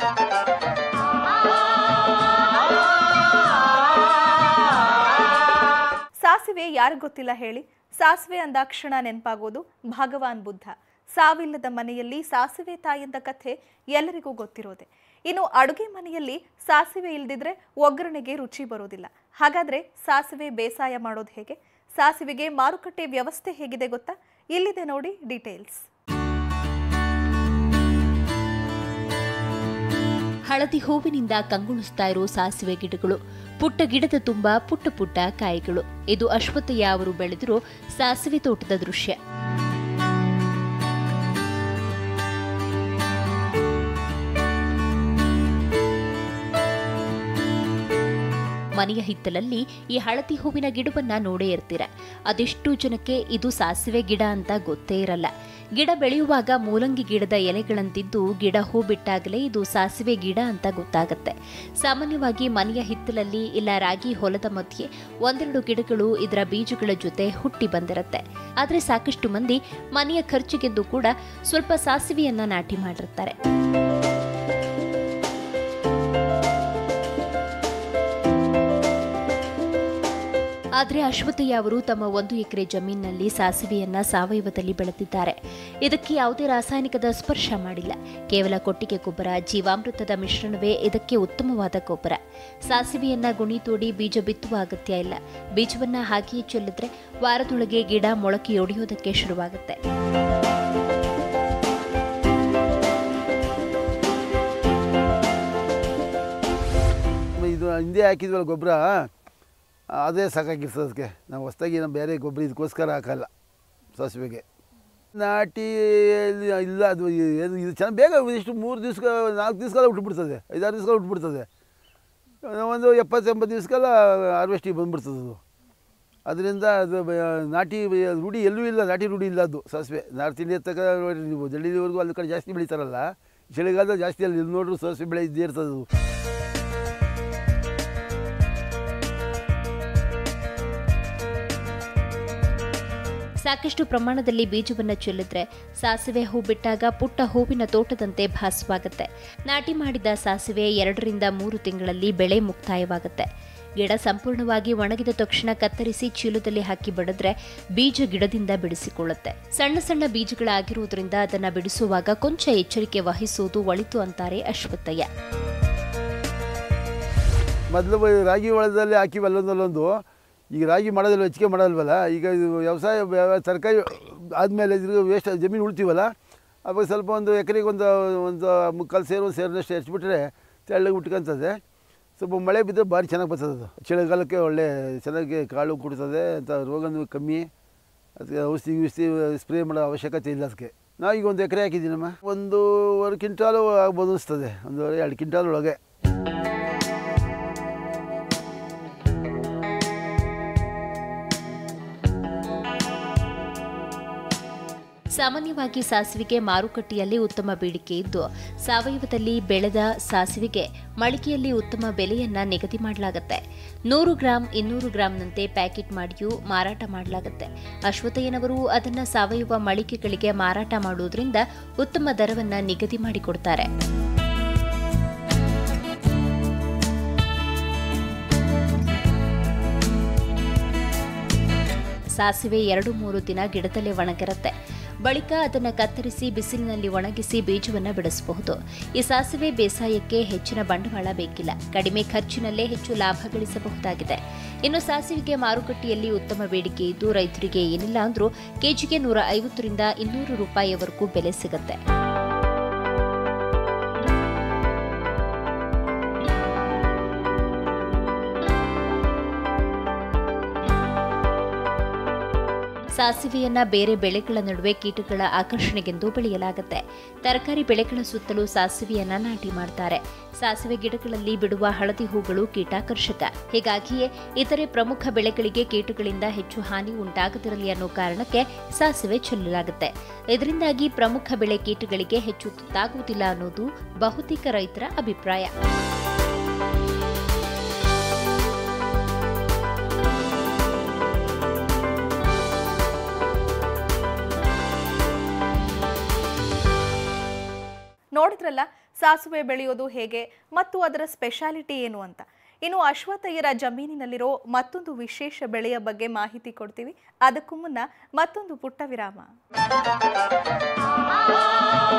ಸಾಸಿವೆ ಯಾರಿಗ್ ಗೊತ್ತಿಲ್ಲ ಹೇಳಿ ಸಾಸಿವೆ ಅಂದಾಕ್ಷಣ ನೆನಪಾಗೋದು ಭಗವಾನ್ ಬುದ್ಧ ಸಾವಿಲ್ಲದ ಮನೆಯಲ್ಲಿ ಸಾಸಿವೆ ತಾಯಿಯಂದ ಕಥೆ ಎಲ್ಲರಿಗೂ ಗೊತ್ತಿರೋದೆ ಇನ್ನು ಅಡುಗೆ ಮನೆಯಲ್ಲಿ ಸಾಸಿವೆ ಇಲ್ದಿದ್ರೆ ಒಗ್ಗರಣೆಗೆ ರುಚಿ ಬರೋದಿಲ್ಲ ಹಾಗಾದ್ರೆ ಸಾಸಿವೆ ಬೇಸಾಯ ಮಾಡೋದು ಹೇಗೆ ಸಾಸಿವೆಗೆ ಮಾರುಕಟ್ಟೆ ವ್ಯವಸ್ಥೆ ಹೇಗಿದೆ ಗೊತ್ತಾ ಇಲ್ಲಿದೆ ನೋಡಿ ಡೀಟೇಲ್ಸ್ ಹಳದಿ ಹೂವಿನಿಂದ ಕಂಗೊಳಿಸ್ತಾ ಇರೋ ಸಾಸಿವೆ ಗಿಡಗಳು ಪುಟ್ಟ ಗಿಡದ ತುಂಬ ಪುಟ್ಟ ಪುಟ್ಟ ಕಾಯಿಗಳು ಇದು ಅಶ್ವತ್ಥಯ್ಯ ಅವರು ಬೆಳೆದಿರೋ ಸಾಸಿವೆ ತೋಟದ ದೃಶ್ಯ ಮನೆಯ ಹಿತ್ತಲಲ್ಲಿ ಈ ಹಳದಿ ಹೂವಿನ ಗಿಡವನ್ನ ನೋಡೇ ಇರ್ತೀರ ಅದೆಷ್ಟು ಜನಕ್ಕೆ ಇದು ಸಾಸಿವೆ ಗಿಡ ಅಂತ ಗೊತ್ತೇ ಇರಲ್ಲ ಗಿಡ ಬೆಳೆಯುವಾಗ ಮೂಲಂಗಿ ಗಿಡದ ಎಲೆಗಳಂತಿದ್ದು ಗಿಡ ಹೂ ಬಿಟ್ಟಾಗಲೇ ಇದು ಸಾಸಿವೆ ಗಿಡ ಅಂತ ಗೊತ್ತಾಗತ್ತೆ ಸಾಮಾನ್ಯವಾಗಿ ಮನೆಯ ಹಿತ್ತಲಲ್ಲಿ ಇಲ್ಲ ರಾಗಿ ಹೊಲದ ಮಧ್ಯೆ ಒಂದೆರಡು ಗಿಡಗಳು ಇದರ ಬೀಜಗಳ ಜೊತೆ ಹುಟ್ಟಿ ಬಂದಿರತ್ತೆ ಆದ್ರೆ ಸಾಕಷ್ಟು ಮಂದಿ ಮನೆಯ ಖರ್ಚಿಗೆಂದು ಕೂಡ ಸ್ವಲ್ಪ ಸಾಸಿವೆಯನ್ನ ನಾಟಿ ಮಾಡಿರ್ತಾರೆ ಆದರೆ ಅಶ್ವಥಯ್ಯ ಅವರು ತಮ್ಮ ಒಂದು ಎಕರೆ ಜಮೀನಿನಲ್ಲಿ ಸಾಸಿವೆಯನ್ನ ಸಾವಯವದಲ್ಲಿ ಬೆಳೆದಿದ್ದಾರೆ ಇದಕ್ಕೆ ಯಾವುದೇ ರಾಸಾಯನಿಕದ ಸ್ಪರ್ಶ ಮಾಡಿಲ್ಲ ಕೇವಲ ಕೊಟ್ಟಿಗೆ ಗೊಬ್ಬರ ಜೀವಾಮೃತದ ಮಿಶ್ರಣವೇ ಇದಕ್ಕೆ ಉತ್ತಮವಾದ ಗೊಬ್ಬರ ಸಾಸಿವೆಯನ್ನ ಗುಣಿ ತೋಡಿ ಬೀಜ ಬಿತ್ತುವ ಅಗತ್ಯ ಇಲ್ಲ ಬೀಜವನ್ನ ಹಾಗೆಯೇ ಚೆಲ್ಲಿದ್ರೆ ವಾರದೊಳಗೆ ಗಿಡ ಮೊಳಕೆಯೊಡೆಯೋದಕ್ಕೆ ಶುರುವಾಗುತ್ತೆ ಇದು ಹಿಂದೆ ಹಾಕಿದ್ವಲ್ಲ ಗೊಬ್ಬರ ಅದೇ ಸಾಕಾಗಿರ್ತದೆ ಅದಕ್ಕೆ ನಾವು ಹೊಸ್ದಾಗಿ ನಾವು ಬೇರೆ ಗೊಬ್ಬರ ಇದಕ್ಕೋಸ್ಕರ ಹಾಕಲ್ಲ ಸಾಸಿವೆಗೆ ನಾಟಿ ಇಲ್ಲ- ಇಲ್ಲ ಅದು ಏನು ಇದು ಚೆನ್ನಾಗಿ ಬೇಗ ಇಷ್ಟು ಮೂರು ದಿವ್ಸ ನಾಲ್ಕು ದಿವ್ಸಗೆಲ್ಲ ಹುಟ್ಬಿಡ್ತದೆ ಐದಾರು ದಿವ್ಸಗೆಲ್ಲ ಹುಟ್ಬಿಡ್ತದೆ ಒಂದು ಎಪ್ಪತ್ತು ಎಂಬತ್ತು ದಿವ್ಸಕ್ಕೆಲ್ಲ ಹಾರ್ವೆಸ್ಟಿಗೆ ಬಂದ್ಬಿಡ್ತದೆ ಅದು ಅದರಿಂದ ಅದು ಬ- ನಾಟಿ ಬ- ರೂಢಿ ಎಲ್ಲೂ ಇಲ್ಲ ನಾಟಿ ರೂಢಿ ಇಲ್ಲ ಅದು ಸಾಸಿವೆ ನಾರ್ತ್ ಇಂಡಿಯಾ ತಕ ನೋಡಿರಿ ನೀವು ಡೆಲ್ಲಿವರೆಗೂ ಅಲ್ಲಿ ಕಡೆ ಜಾಸ್ತಿ ಬೆಳೀತಾರಲ್ಲ ಚಳಿಗಾಲದಲ್ಲಿ ಜಾಸ್ತಿ ಅಲ್ಲಿ ಇಲ್ಲಿ ನೋಡ್ರು ಸಾಸಿವೆ ಬೆಳೆ ಇದ್ದೇ ಇರ್ತದೆ ಅದು ಸಾಕಷ್ಟು ಪ್ರಮಾಣದಲ್ಲಿ ಬೀಜವನ್ನ ಚೆಲ್ಲಿದ್ರೆ ಸಾಸಿವೆ ಹೂ ಬಿಟ್ಟಾಗ ಪುಟ್ಟ ಹೂವಿನ ತೋಟದಂತೆ ಭಾಸವಾಗುತ್ತೆ ನಾಟಿ ಮಾಡಿದ ಸಾಸಿವೆ ಎರಡರಿಂದ ಮೂರು ತಿಂಗಳಲ್ಲಿ ಬೆಳೆ ಮುಕ್ತಾಯವಾಗುತ್ತೆ ಗಿಡ ಸಂಪೂರ್ಣವಾಗಿ ಒಣಗಿದ ತಕ್ಷಣ ಕತ್ತರಿಸಿ ಚೀಲದಲ್ಲಿ ಹಾಕಿ ಬಡಿದ್ರೆ ಬೀಜ ಗಿಡದಿಂದ ಬಿಡಿಸಿಕೊಳ್ಳುತ್ತೆ ಸಣ್ಣ ಸಣ್ಣ ಬೀಜಗಳಾಗಿರುವುದರಿಂದ ಅದನ್ನ ಬಿಡಿಸುವಾಗ ಕೊಂಚ ಎಚ್ಚರಿಕೆ ವಹಿಸುವುದು ಒಳಿತು ಅಂತಾರೆ ಅಶ್ವತ್ಥಯ್ಯ ಮೊದಲು ರಾಗಿ ಹೊಲದಲ್ಲಿ ಹಾಕಿವಿ ಅಲ್ಲೊಂದಲ್ಲೊಂದು ಈಗ ರಾಗಿ ಮಾಡೋದಿಲ್ಲ ಹೆಚ್ಚಿಗೆ ಮಾಡೋಲ್ವಲ್ಲ ಈಗ ಇದು ವ್ಯವಸಾಯ ವ್ಯ- ತರಕಾರಿ ಆದಮೇಲೆ ಇದ್ರ ವೇಸ್ಟ್ ಜಮೀನು ಉಳ್ತೀವಲ್ಲ ಅವಾಗ ಸ್ವಲ್ಪ ಒಂದು ಎಕರೆಗೆ ಒಂದು ಒಂದು ಮುಕ್ಕಾಲು ಸೇರು ಒಂದು ಸೇರಿನಷ್ಟು ಹೆಚ್ಚಿಬಿಟ್ರೆ ತೆಳ್ಳಗೆ ಉಟ್ಕೊಂತದೆ ಸ್ವಲ್ಪ ಮಳೆ ಬಿದ್ದರೆ ಭಾರಿ ಚೆನ್ನಾಗಿ ಬರ್ತದೆ ಅದು ಚಳಿಗಾಲಕ್ಕೆ ಒಳ್ಳೆ ಚೆನ್ನಾಗಿ ಕಾಳು ಕುಡ್ತದೆ ಅಂತ ರೋಗನೂ ಕಮ್ಮಿ ಅದಕ್ಕೆ ಔಷಧಿ ಗಿಷಧಿ ಸ್ಪ್ರೇ ಮಾಡೋ ಅವಶ್ಯಕತೆ ಇಲ್ಲ ಅದಕ್ಕೆ ನಾವು ಈಗ ಒಂದು ಎಕರೆ ಹಾಕಿದ್ದೀನಮ್ಮ ಒಂದೂವರೆ ಕ್ವಿಂಟಾಲು ಆಗ್ಬೋದು ಅನಿಸ್ತದೆ ಒಂದೂವರೆ ಎರಡು ಕ್ವಿಂಟಾಲ್ ಒಳಗೆ ಸಾಮಾನ್ಯವಾಗಿ ಸಾಸಿವೆಗೆ ಮಾರುಕಟ್ಟೆಯಲ್ಲಿ ಉತ್ತಮ ಬೇಡಿಕೆ ಇದ್ದು ಸಾವಯವದಲ್ಲಿ ಬೆಳೆದ ಸಾಸಿವೆಗೆ ಮಳಿಗೆಯಲ್ಲಿ ಉತ್ತಮ ಬೆಲೆಯನ್ನ ನಿಗದಿ ಮಾಡಲಾಗುತ್ತೆ ನೂರು ಗ್ರಾಂ ಇನ್ನೂರು ಗ್ರಾಂನಂತೆ ಪ್ಯಾಕೆಟ್ ಮಾಡಿಯೂ ಮಾರಾಟ ಮಾಡಲಾಗುತ್ತೆ ಅಶ್ವಥಯ್ಯನವರು ಅದನ್ನ ಸಾವಯವ ಮಳಿಗೆಗಳಿಗೆ ಮಾರಾಟ ಮಾಡುವುದರಿಂದ ಉತ್ತಮ ದರವನ್ನ ನಿಗದಿ ಮಾಡಿಕೊಡ್ತಾರೆ ಸಾಸಿವೆ ಎರಡು ಮೂರು ದಿನ ಗಿಡದಲ್ಲೇ ಒಣಗಿರುತ್ತೆ ಬಳಿಕ ಅದನ್ನು ಕತ್ತರಿಸಿ ಬಿಸಿಲಿನಲ್ಲಿ ಒಣಗಿಸಿ ಬೀಜವನ್ನು ಬಿಡಿಸಬಹುದು ಈ ಸಾಸಿವೆ ಬೇಸಾಯಕ್ಕೆ ಹೆಚ್ಚಿನ ಬಂಡವಾಳ ಬೇಕಿಲ್ಲ ಕಡಿಮೆ ಖರ್ಚಿನಲ್ಲೇ ಹೆಚ್ಚು ಲಾಭ ಗಳಿಸಬಹುದಾಗಿದೆ ಇನ್ನು ಸಾಸಿವೆಗೆ ಮಾರುಕಟ್ಟೆಯಲ್ಲಿ ಉತ್ತಮ ಬೇಡಿಕೆ ಇದ್ದು ರೈತರಿಗೆ ಏನಿಲ್ಲ ಅಂದ್ರೂ ಕೆಜಿಗೆ ನೂರ ಐವತ್ತರಿಂದ ಇನ್ನೂರು ರೂಪಾಯಿವರೆಗೂ ಬೆಲೆ ಸಿಗುತ್ತೆ ಸಾಸಿವೆಯನ್ನ ಬೇರೆ ಬೆಳೆಗಳ ನಡುವೆ ಕೀಟಗಳ ಆಕರ್ಷಣೆಗೆಂದು ಬೆಳೆಯಲಾಗುತ್ತೆ ತರಕಾರಿ ಬೆಳೆಗಳ ಸುತ್ತಲೂ ಸಾಸಿವೆಯನ್ನ ನಾಟಿ ಮಾಡ್ತಾರೆ ಸಾಸಿವೆ ಗಿಡಗಳಲ್ಲಿ ಬಿಡುವ ಹಳದಿ ಹೂಗಳು ಕೀಟಾಕರ್ಷಕ ಹೀಗಾಗಿಯೇ ಇತರೆ ಪ್ರಮುಖ ಬೆಳೆಗಳಿಗೆ ಕೀಟಗಳಿಂದ ಹೆಚ್ಚು ಹಾನಿ ಉಂಟಾಗದಿರಲಿ ಅನ್ನೋ ಕಾರಣಕ್ಕೆ ಸಾಸಿವೆ ಚೆಲ್ಲಲಾಗುತ್ತೆ ಇದರಿಂದಾಗಿ ಪ್ರಮುಖ ಬೆಳೆ ಕೀಟಗಳಿಗೆ ಹೆಚ್ಚು ತುತ್ತಾಗುವುದಿಲ್ಲ ಅನ್ನೋದು ಬಹುತೇಕ ರೈತರ ಅಭಿಪ್ರಾಯ ನೋಡಿದ್ರಲ್ಲ ಸಾಸುವೆ ಬೆಳೆಯೋದು ಹೇಗೆ ಮತ್ತು ಅದರ ಸ್ಪೆಷಾಲಿಟಿ ಏನು ಅಂತ ಇನ್ನು ಅಶ್ವಥಯ್ಯರ ಜಮೀನಿನಲ್ಲಿರೋ ಮತ್ತೊಂದು ವಿಶೇಷ ಬೆಳೆಯ ಬಗ್ಗೆ ಮಾಹಿತಿ ಕೊಡ್ತೀವಿ ಅದಕ್ಕೂ ಮುನ್ನ ಮತ್ತೊಂದು ಪುಟ್ಟ ವಿರಾಮ